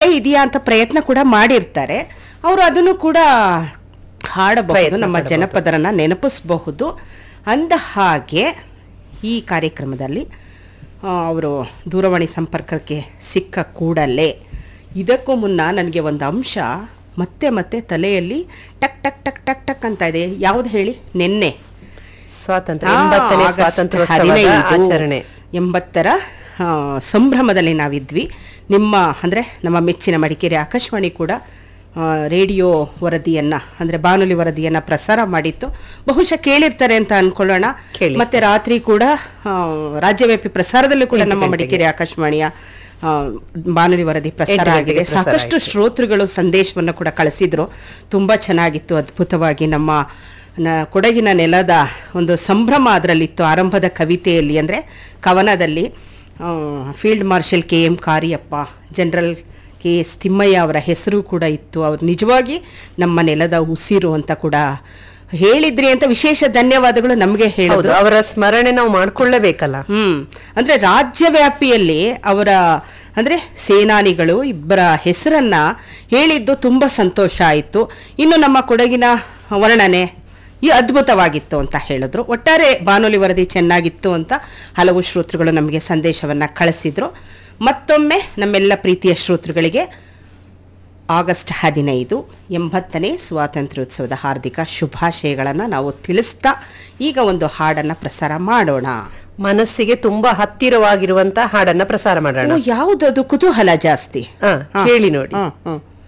ಇದೆಯಾ ಅಂತ ಪ್ರಯತ್ನ ಕೂಡ ಮಾಡಿರ್ತಾರೆ ಅವರು ಅದನ್ನು ಕೂಡ ಹಾಡಬಹುದು ಪ್ರಯತ್ನ ನಮ್ಮ ಪಡಬಹುದು. ಜನಪದರನ್ನ ನೆನಪಿಸಬಹುದು ಅಂದ ಹಾಗೆ ಈ ಕಾರ್ಯಕ್ರಮದಲ್ಲಿ ಅವರು ದೂರವಾಣಿ ಸಂಪರ್ಕಕ್ಕೆ ಸಿಕ್ಕ ಕೂಡಲೇ ಇದಕ್ಕೂ ಮುನ್ನ ನನಗೆ ಒಂದು ಅಂಶ ಮತ್ತೆ ಮತ್ತೆ ತಲೆಯಲ್ಲಿ ಟಕ್ ಟಕ್ ಟಕ್ ಟಕ್ ಟಕ್ ಅಂತ ಇದೆ ಯಾವ್ದು ಹೇಳಿ ನಿನ್ನೆ ಸ್ವಾತಂತ್ರ್ಯ ಆ, ಎಂಬತ್ತನೇ ಆಗಸ್ಟ್ ಸ್ವಾತಂತ್ರ್ಯೋತ್ಸವದ ಹದಿನೈದು, ಆಚರಣೆ ಎಂಬತ್ತರ ಆ, ಸಂಭ್ರಮದಲ್ಲಿ ನಾವಿದ್ವಿ ನಿಮ್ಮ ಅಂದರೆ ನಮ್ಮ ಮೆಚ್ಚಿನ ಮಡಿಕೇರಿ ಆಕಾಶವಾಣಿ ಕೂಡ ಆ, ರೇಡಿಯೋ ವರದಿಯನ್ನ ಅಂದರೆ ಬಾನುಲಿ ವರದಿಯನ್ನ ಪ್ರಸಾರ ಮಾಡಿತ್ತು ಬಹುಶಃ ಕೇಳಿರ್ತಾರೆ ಅಂತ ಅನ್ಕೊಳ್ಳೋಣ ಕೇಳಿ. ಮತ್ತೆ ರಾತ್ರಿ ಕೂಡ ಆ, ರಾಜ್ಯವ್ಯಾಪಿ ಪ್ರಸಾರದಲ್ಲೂ ಕೂಡ ಎಂಟು ನಮ್ಮ ಗಂಟೆಗೆ. ಮಡಿಕೇರಿ ಆಕಾಶವಾಣಿಯ ಆ, ಬಾನುಲಿ ವರದಿ ಪ್ರಸಾರ ಎಂಟು ಆಗಿದೆ ಗಂಟೆಗೆ ಪ್ರಸಾರ ಸಾಕಷ್ಟು ಆಯ್ತು. ಶ್ರೋತೃಗಳು ಸಂದೇಶವನ್ನು ಕೂಡ ಕಳಿಸಿದ್ರು ತುಂಬಾ ಚೆನ್ನಾಗಿತ್ತು ಅದ್ಭುತವಾಗಿ ನಮ್ಮ ನ- ಕೊಡಗಿನ ನೆಲದ ಒಂದು ಸಂಭ್ರಮ ಅದರಲ್ಲಿತ್ತು ಆರಂಭದ ಕವಿತೆಯಲ್ಲಿ ಅಂದರೆ ಕವನದಲ್ಲಿ ಆ, field marshal K M Cariappa general K S Thimayya ಅವರ ಹೆಸರು ಕೂಡ ಇತ್ತು ಅವ್ರು ನಿಜವಾಗಿ ನಮ್ಮ ನೆಲದ ಉಸಿರು ಅಂತ ಕೂಡ ಹೇಳಿದ್ರಿ ಅಂತ ವಿಶೇಷ ಧನ್ಯವಾದಗಳು ನಮಗೆ ಹೌದು ಹೇಳೋದು ಅವರ ಸ್ಮರಣೆ ನಾವು ಮಾಡ್ಕೊಳ್ಳೇಬೇಕಲ್ಲ ಹ್ಮ್ ಅಂದ್ರೆ ರಾಜ್ಯವ್ಯಾಪಿಯಲ್ಲಿ ಅವರ ಅಂದ್ರೆ ಸೇನಾನಿಗಳು ಇಬ್ಬರ ಹೆಸರನ್ನ ಹೇಳಿದ್ದು ತುಂಬಾ ಸಂತೋಷ ಆಯಿತು ಇನ್ನು ನಮ್ಮ ಕೊಡಗಿನ ವರ್ಣನೆ ಈ ಅದ್ಭುತವಾಗಿತ್ತು ಅಂತ ಹೇಳಿದ್ರು ಒಟ್ಟಾರೆ ಬಾನುಲಿ ವರದಿ ಚೆನ್ನಾಗಿತ್ತು ಅಂತ ಹಲವು ಶ್ರೋತೃಗಳು ನಮಗೆ ಸಂದೇಶವನ್ನ ಕಳಿಸಿದ್ರು ಮತ್ತೊಮ್ಮೆ ನಮ್ಮೆಲ್ಲ ಪ್ರೀತಿಯ ಶ್ರೋತೃಗಳಿಗೆ ಆಗಸ್ಟ್ ಹದಿನೈದು ಎಂಬತ್ತನೇ ಸ್ವಾತಂತ್ರ್ಯೋತ್ಸವದ ಹಾರ್ದಿಕ ಶುಭಾಶಯಗಳನ್ನು ನಾವು ತಿಳಿಸ್ತಾ ಈಗ ಒಂದು ಹಾಡನ್ನ ಪ್ರಸಾರ ಮಾಡೋಣ ಮನಸ್ಸಿಗೆ ತುಂಬಾ ಹತ್ತಿರವಾಗಿರುವಂತ ಹಾಡನ್ನ ಪ್ರಸಾರ ಮಾಡೋಣ ಓ, ಯಾವುದದು ಕುತೂಹಲ ಜಾಸ್ತಿ ಹಾ, ಹಾ. ಹೇಳಿ ನೋಡಿ ಹ್ಮ್, ಹ್ಮ್.